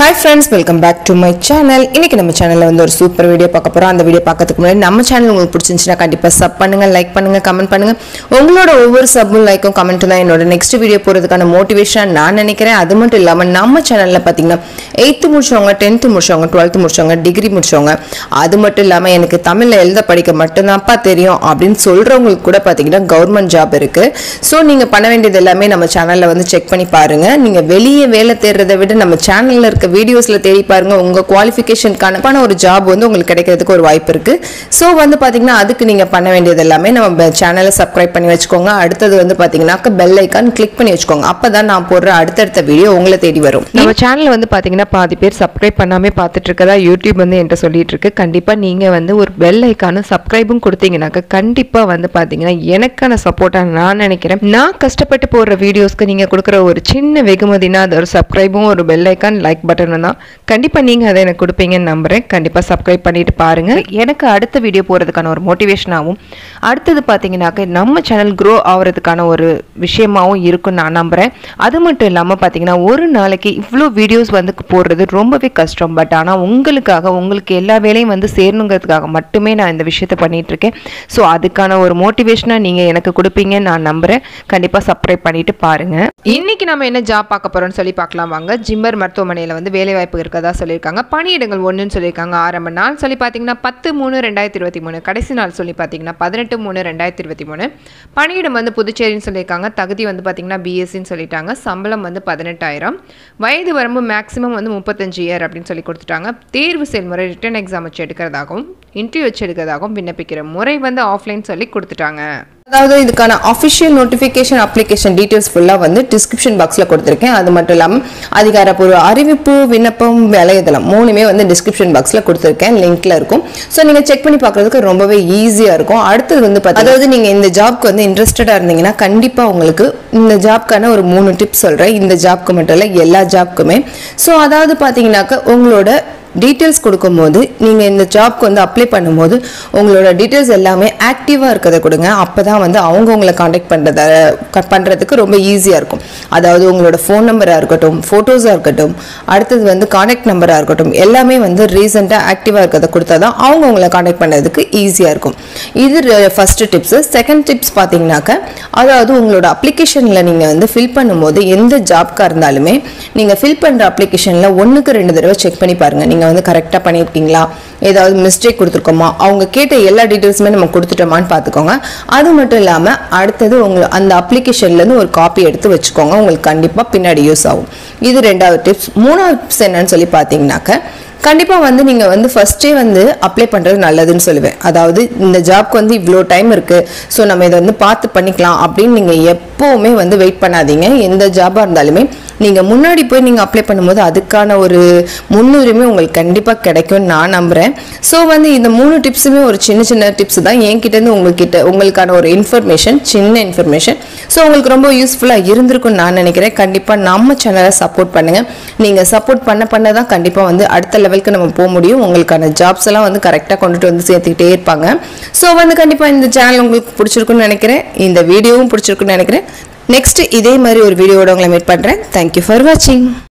hi friends welcome back to my channel இன்னைக்கு நம்ம சேனலில் வந்து ஒரு சூப்பர் வீடியோ பார்க்க போகிறோம் அந்த வீடியோ பார்க்கறதுக்கு முன்னாடி நம்ம சேனல் உங்களுக்கு பிடிச்சிருந்துச்சுன்னா கண்டிப்பாக சப் பண்ணுங்க லைக் பண்ணுங்க கமெண்ட் பண்ணுங்க உங்களோட ஒவ்வொரு சப்பும் லைக்கும் கமெண்ட்டும் தான் என்னோட நெக்ஸ்ட் வீடியோ போகிறதுக்கான மோட்டிவேஷன் நான் நினைக்கிறேன் அது மட்டும் இல்லாமல் நம்ம சேனலில் பார்த்தீங்கன்னா எயித்து முடிச்சவங்க டென்த்து முடிச்சவங்க டுவெல்த்து முடிச்சவங்க டிகிரி முடிச்சவங்க அது மட்டும் இல்லாமல் எனக்கு தமிழில் எழுத படிக்க மட்டும்தான்ப்பா தெரியும் அப்படின்னு சொல்கிறவங்களுக்கு கூட பார்த்தீங்கன்னா கவர்மெண்ட் ஜாப் இருக்குது ஸோ நீங்கள் பண்ண வேண்டியது எல்லாமே நம்ம சேனலில் வந்து செக் பண்ணி பாருங்க நீங்கள் வெளியே வேலை தேடுறதை விட நம்ம சேனலில் இருக்க வீடியோஸில் தேடி பாருங்க உங்கள் குவாலிஃபிகேஷனுக்கான ஒரு ஜாப் வந்து உங்களுக்கு கிடைக்கிறதுக்கு ஒரு வாய்ப்பு இருக்குது ஸோ வந்து பார்த்தீங்கன்னா அதுக்கு நீங்கள் பண்ண வேண்டியது எல்லாமே நம்ம சேனலை சப்ஸ்கிரைப் பண்ணி வச்சுக்கோங்க அடுத்தது வந்து பார்த்தீங்கன்னாக்க பெல் ஐக்கான் கிளிக் பண்ணி வச்சுக்கோங்க அப்போ தான் நான் போடுற அடுத்தடுத்த வீடியோ உங்களை தேடி வரும் நம்ம சேனல் வந்து பார்த்தீங்கன்னா பாதி பேர் சப்ஸ்கிரைப் பண்ணாமே பார்த்துட்டு இருக்கதா யூடியூப் வந்து என்கிட்ட சொல்லிட்டு இருக்கு கண்டிப்பாக நீங்கள் வந்து ஒரு பெல் ஐக்கானும் சப்ஸ்கிரைபும் கொடுத்தீங்கன்னாக்க கண்டிப்பாக வந்து பார்த்தீங்கன்னா எனக்கான சப்போர்ட்டாக நான் நினைக்கிறேன் நான் கஷ்டப்பட்டு போடுற வீடியோஸ்க்கு நீங்கள் கொடுக்குற ஒரு சின்ன வெகுமதினா அது ஒரு சப்ஸ்கிரைபும் ஒரு பெல் ஐக்கான் லைக் பட்டனும் தான் கண்டிப்பாக நீங்கள் அதை எனக்கு கொடுப்பீங்கன்னு நம்புறேன் கண்டிப்பாக சப்ஸ்கிரைப் பண்ணிட்டு பாருங்க எனக்கு அடுத்த வீடியோ போகிறதுக்கான ஒரு மோட்டிவேஷனாகவும் அடுத்தது பார்த்தீங்கன்னாக்க நம்ம சேனல் க்ரோ ஆகிறதுக்கான ஒரு விஷயமாவும் இருக்கும்னு நான் நம்புகிறேன் அது மட்டும் இல்லாமல் பார்த்தீங்கன்னா ஒரு நாளைக்கு இவ்வளோ வீடியோஸ் வந்து போடுறது ரொம்பவே கஷ்டம் பட் ஆனால் உங்களுக்காக உங்களுக்கு எல்லா வேலையும் வந்து சேரணுங்கிறதுக்காக மட்டுமே நான் இந்த விஷயத்தை பண்ணிட்டு இருக்கேன் ஸோ அதுக்கான ஒரு மோட்டிவேஷனாக நீங்கள் எனக்கு கொடுப்பீங்கன்னு நான் நம்புகிறேன் கண்டிப்பாக சப்ஸ்கிரைப் பண்ணிட்டு பாருங்க இன்னைக்கு நம்ம என்ன ஜாப் பார்க்க போறோம்னு சொல்லி பார்க்கலாம் வாங்க ஜிம்மர் மருத்துவமனையில் வந்து வேலை வாய்ப்பு இருக்கதா சொல்லியிருக்காங்க பணியிடங்கள் ஒன்றுன்னு சொல்லியிருக்காங்க ஆரம்ப நாள் சொல்லி பார்த்தீங்கன்னா பத்து மூணு ரெண்டாயிரத்தி இருபத்தி மூணு கடைசி நாள் சொல்லி பார்த்தீங்கன்னா பதினெட்டு மூணு ரெண்டாயிரத்தி இருபத்தி மூணு பணியிடம் வந்து புதுச்சேரின்னு சொல்லியிருக்காங்க தகுதி வந்து பார்த்தீங்கன்னா பிஎஸ்சின்னு சொல்லிட்டாங்க சம்பளம் வந்து பதினெட்டாயிரம் வயது வரம்பு மேக்ஸிமம் வந்து முப்பத்தஞ்சு இயர் அப்படின்னு சொல்லி கொடுத்துட்டாங்க தேர்வு செயல்முறை ரிட்டன் எக்ஸாம் வச்சு எடுக்கிறதாகவும் இன்டர்வியூ வச்சு எடுக்கிறதாகவும் விண்ணப்பிக்கிற முறை வந்து ஆஃப்லைன் சொல்லி கொடுத்துட்டாங்க அதாவது இதுக்கான அஃபிஷியல் நோட்டிஃபிகேஷன் அப்ளிகேஷன் டீட்டெயில்ஸ் ஃபுல்லாக வந்து டிஸ்கிரிப்ஷன் பாக்ஸில் கொடுத்துருக்கேன் அது மட்டும் இல்லாமல் அதிகாரப்பூர்வ அறிவிப்பு விண்ணப்பம் வலைதளம் மூணுமே வந்து டிஸ்கிரிப்ஷன் பாக்ஸில் கொடுத்துருக்கேன் லிங்க்ல இருக்கும் ஸோ நீங்கள் செக் பண்ணி பார்க்குறதுக்கு ரொம்பவே ஈஸியாக இருக்கும் அடுத்தது வந்து பார்த்தா அதாவது நீங்கள் இந்த ஜாப்க்கு வந்து இன்ட்ரெஸ்டடாக இருந்தீங்கன்னா கண்டிப்பாக உங்களுக்கு இந்த ஜாப்க்கான ஒரு மூணு டிப்ஸ் சொல்கிறேன் இந்த ஜாப்க்கு மட்டும் இல்லை எல்லா ஜாப்க்குமே ஸோ அதாவது பார்த்தீங்கன்னாக்க உங்களோட டீட்டெயில்ஸ் கொடுக்கும்போது நீங்கள் இந்த ஜாப்க்கு வந்து அப்ளை பண்ணும்போது உங்களோட டீட்டெயில்ஸ் எல்லாமே ஆக்டிவாக இருக்கிறத கொடுங்க அப்போ தான் வந்து அவங்க உங்களை காண்டாக்ட் பண்ணுறத பண்ணுறதுக்கு ரொம்ப ஈஸியாக இருக்கும் அதாவது உங்களோட ஃபோன் நம்பராக இருக்கட்டும் ஃபோட்டோஸாக இருக்கட்டும் அடுத்தது வந்து காண்டாக்ட் நம்பராக இருக்கட்டும் எல்லாமே வந்து ரீசெண்டாக ஆக்டிவாக இருக்கிறத கொடுத்தா தான் அவங்க உங்களை காண்டாக்ட் பண்ணுறதுக்கு ஈஸியாக இருக்கும் இது ஃபஸ்ட்டு டிப்ஸு செகண்ட் டிப்ஸ் பார்த்தீங்கன்னாக்க அதாவது உங்களோட அப்ளிகேஷனில் நீங்கள் வந்து ஃபில் பண்ணும்போது எந்த ஜாப்க்காக இருந்தாலுமே நீங்கள் ஃபில் பண்ணுற அப்ளிகேஷனில் ஒன்றுக்கு ரெண்டு தடவை செக் பண்ணி பாருங்கள் நீங்கள் வந்து கரெக்டாக பண்ணியிருக்கீங்களா ஏதாவது மிஸ்டேக் கொடுத்துருக்கோமா அவங்க கேட்ட எல்லா டீட்டெயில்ஸுமே நம்ம கொடுத்துட்டோமான்னு பார்த்துக்கோங்க அது மட்டும் இல்லாமல் அடுத்தது உங்களை அந்த அப்ளிகேஷன்லேருந்து ஒரு காப்பி எடுத்து வச்சுக்கோங்க உங்களுக்கு கண்டிப்பாக பின்னாடி யூஸ் ஆகும் இது ரெண்டாவது டிப்ஸ் மூணாவது டிப்ஸ் என்னன்னு சொல்லி பார்த்தீங்கன்னாக்க கண்டிப்பாக வந்து நீங்கள் வந்து ஃபஸ்ட்டே வந்து அப்ளை பண்ணுறது நல்லதுன்னு சொல்லுவேன் அதாவது இந்த ஜாப்க்கு வந்து இவ்வளோ டைம் இருக்குது ஸோ நம்ம இதை வந்து பார்த்து பண்ணிக்கலாம் அப்படின்னு நீங்கள் எப்போவுமே வந்து வெயிட் பண்ணாதீங்க எந்த ஜாபாக இருந்தாலுமே நீங்கள் முன்னாடி போய் நீங்கள் அப்ளை பண்ணும்போது அதுக்கான ஒரு முன்னுரிமை உங்களுக்கு கண்டிப்பாக கிடைக்கும்னு நான் நம்புகிறேன் ஸோ வந்து இந்த மூணு டிப்ஸுமே ஒரு சின்ன சின்ன டிப்ஸ் தான் என்கிட்டேருந்து உங்ககிட்ட உங்களுக்கான ஒரு இன்ஃபர்மேஷன் சின்ன இன்ஃபர்மேஷன் ஸோ உங்களுக்கு ரொம்ப யூஸ்ஃபுல்லாக இருந்திருக்கும்னு நான் நினைக்கிறேன் கண்டிப்பாக நம்ம சேனலை சப்போர்ட் பண்ணுங்கள் நீங்கள் சப்போர்ட் பண்ண பண்ண தான் கண்டிப்பாக வந்து அடுத்த லெவலுக்கு நம்ம போக முடியும் உங்களுக்கான ஜாப்ஸ் எல்லாம் வந்து கரெக்டாக கொண்டுட்டு வந்து சேர்த்துக்கிட்டே இருப்பாங்க ஸோ வந்து கண்டிப்பாக இந்த சேனல் உங்களுக்கு பிடிச்சிருக்குன்னு நினைக்கிறேன் இந்த வீடியோவும் பிடிச்சிருக்குன்னு நினைக்கிறேன் நெக்ஸ்ட் இதே மாதிரி ஒரு வீடியோவோட உங்களை மீட் பண்ணுறேன் தேங்க்யூ ஃபார் வாட்சிங்